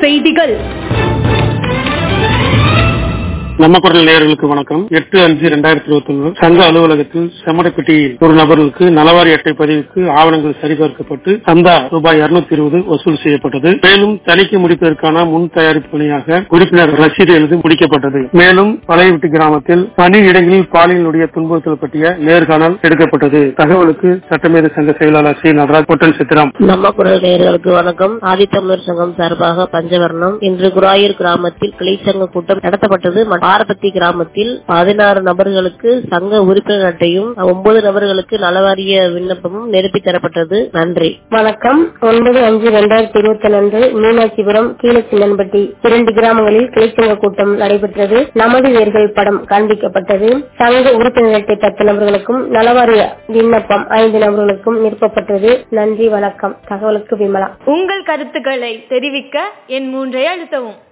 செய்திகள் நம்ம குரல் நேயர்களுக்கு வணக்கம் எட்டு அஞ்சு ரெண்டாயிரத்தி இருபத்தி ஒன்று சங்க அலுவலகத்தில் செம்மடைப்பட்டியில் ஒரு நபர்களுக்கு நலவாரி அட்டை பதிவுக்கு ஆவணங்கள் சரிபார்க்கப்பட்டு சந்தா ரூபாய் இருநூத்தி இருபது வசூல் செய்யப்பட்டது மேலும் தணிக்கை முடிப்பதற்கான முன் தயாரிப்பு பணியாக உறுப்பினர் ரசீது எழுதி முடிக்கப்பட்டது மேலும் பழையவிட்டு கிராமத்தில் பணியிடங்களில் பாலியலுடைய துன்புறுத்தல் பற்றிய நேர்காணல் எடுக்கப்பட்டது தகவலுக்கு சட்டமேத சங்க செயலாளர் சி நடராஜ் பொட்டன் சித்திரம் நம்ம குரல் நேயர்களுக்கு வணக்கம் ஆதித்தமிழர் சங்கம் சார்பாக பஞ்சவர்ணம் இன்று குராயூர் கிராமத்தில் கிளைச்சங்க கூட்டம் நடத்தப்பட்டது பாரபத்தி கிராமத்தில் பதினாறு நபர்களுக்கு சங்க உறுப்பினர் அட்டையும் ஒன்பது நபர்களுக்கு நலவாரிய விண்ணப்பமும் நிரப்பி தரப்பட்டது நன்றி வணக்கம் ஒன்பது அஞ்சு இரண்டாயிரத்தி இருபத்தி அன்று மீனாட்சிபுரம் கீழச்சின்னன்பட்டி இரண்டு கிராமங்களில் கிளைச்சங்க கூட்டம் நடைபெற்றது நமது வேர்கள் படம் காண்பிக்கப்பட்டது சங்க உறுப்பினர் அட்டை பத்து நபர்களுக்கும் நலவாரிய விண்ணப்பம் ஐந்து நபர்களுக்கும் நிரப்பப்பட்டது நன்றி வணக்கம் தகவலுக்கு விமலா உங்கள் கருத்துக்களை தெரிவிக்க என் மூன்றை அழுத்தவும்